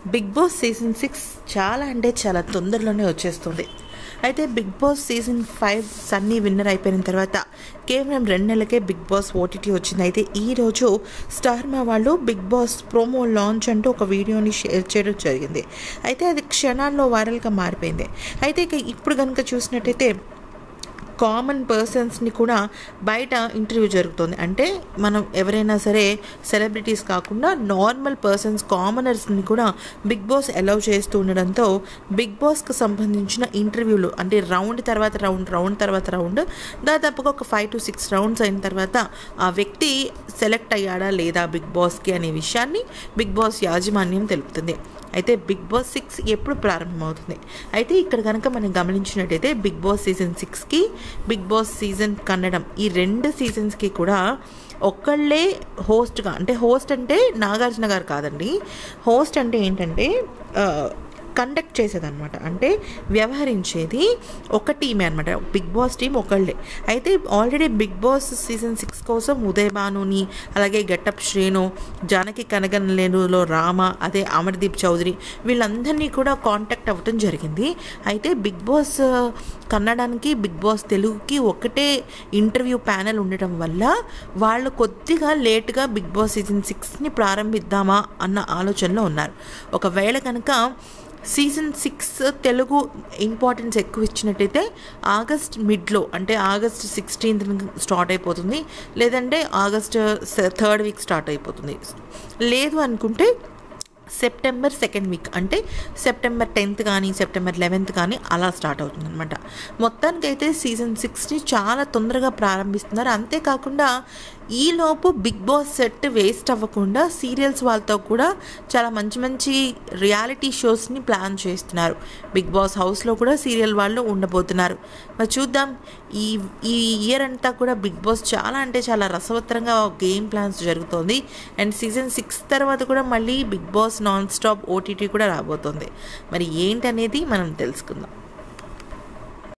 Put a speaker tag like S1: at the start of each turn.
S1: big Boss season six చాలా అంటే చాలా తొందరలోనే వచ్చేస్తుంది అయితే Bigg Boss season five Sunny winner అయిపోయిన తర్వాత కేవలం రెండు నెలలకే బిగ్ బాస్ ఓటీటీ వచ్చింది అయితే ఈరోజు స్టార్ మా వాళ్ళు బిగ్ బాస్ ప్రోమో లాంచ్ అంటూ ఒక వీడియోని షేర్ చేయడం జరిగింది అయితే అది క్షణాల్లో వైరల్గా మారిపోయింది అయితే ఇక ఇప్పుడు కనుక చూసినట్టయితే కామన్ పర్సన్స్ని కూడా బయట ఇంటర్వ్యూ జరుగుతుంది అంటే మనం ఎవరైనా సరే సెలబ్రిటీస్ కాకుండా నార్మల్ పర్సన్స్ కామనర్స్ని కూడా బిగ్ బాస్ అలౌ చేస్తూ ఉండడంతో బిగ్ బాస్కి సంబంధించిన ఇంటర్వ్యూలు అంటే రౌండ్ తర్వాత రౌండ్ రౌండ్ తర్వాత రౌండ్ దాదాపుగా ఒక ఫైవ్ టు సిక్స్ రౌండ్స్ అయిన తర్వాత ఆ వ్యక్తి సెలెక్ట్ అయ్యాడా లేదా బిగ్ బాస్కి అనే విషయాన్ని బిగ్ బాస్ యాజమాన్యం తెలుపుతుంది అయితే బిగ్ బాస్ సిక్స్ ఎప్పుడు ప్రారంభమవుతుంది అయితే ఇక్కడ కనుక మనం గమనించినట్టయితే బిగ్ బాస్ సీజన్ సిక్స్కి బిగ్ బాస్ సీజన్ కన్నడం ఈ రెండు సీజన్స్కి కూడా ఒక్కళ్ళే హోస్ట్గా అంటే హోస్ట్ అంటే నాగార్జున గారు కాదండి హోస్ట్ అంటే ఏంటంటే కండక్ట్ చేసేదన్నమాట అంటే వ్యవహరించేది ఒక టీమే అనమాట బిగ్ బాస్ టీం ఒకళ్ళే అయితే already Bigg Boss season six కోసం ఉదయ్ భానుని అలాగే గెటప్ శ్రేణు జానకి కనగనలేనులో రామ అదే అమర్దీప్ చౌదరి వీళ్ళందరినీ కూడా కాంటాక్ట్ అవ్వటం జరిగింది అయితే బిగ్ బాస్ కన్నడానికి బిగ్ బాస్ తెలుగుకి ఒకటే ఇంటర్వ్యూ ప్యానెల్ ఉండటం వల్ల వాళ్ళు కొద్దిగా లేట్గా బిగ్ బాస్ సీజన్ సిక్స్ని ప్రారంభిద్దామా అన్న ఆలోచనలో ఉన్నారు ఒకవేళ కనుక సీజన్ సిక్స్ తెలుగు ఇంపార్టెన్స్ ఎక్కువ ఇచ్చినట్టయితే ఆగస్ట్ మిడ్లో అంటే ఆగస్ట్ సిక్స్టీన్త్ స్టార్ట్ అయిపోతుంది లేదంటే ఆగస్ట్ థర్డ్ వీక్ స్టార్ట్ అయిపోతుంది లేదు అనుకుంటే సెప్టెంబర్ సెకండ్ వీక్ అంటే సెప్టెంబర్ టెన్త్ కానీ సెప్టెంబర్ లెవెన్త్ కానీ అలా స్టార్ట్ అవుతుంది అనమాట మొత్తానికైతే సీజన్ సిక్స్ని చాలా తొందరగా ప్రారంభిస్తున్నారు అంతేకాకుండా ఈలోపు బిగ్ బాస్ సెట్ వేస్ట్ అవ్వకుండా సీరియల్స్ వాళ్ళతో కూడా చాలా మంచి మంచి రియాలిటీ షోస్ని ప్లాన్ చేస్తున్నారు బిగ్ బాస్ హౌస్లో కూడా సీరియల్ వాళ్ళు ఉండబోతున్నారు మరి చూద్దాం ఈ ఈ ఇయర్ అంతా కూడా బిగ్ బాస్ చాలా అంటే చాలా రసవత్తరంగా గేమ్ ప్లాన్స్ జరుగుతోంది అండ్ సీజన్ సిక్స్ తర్వాత కూడా మళ్ళీ Bigg Boss non stop OTT కూడా రాబోతోంది మరి ఏంటనేది మనం తెలుసుకుందాం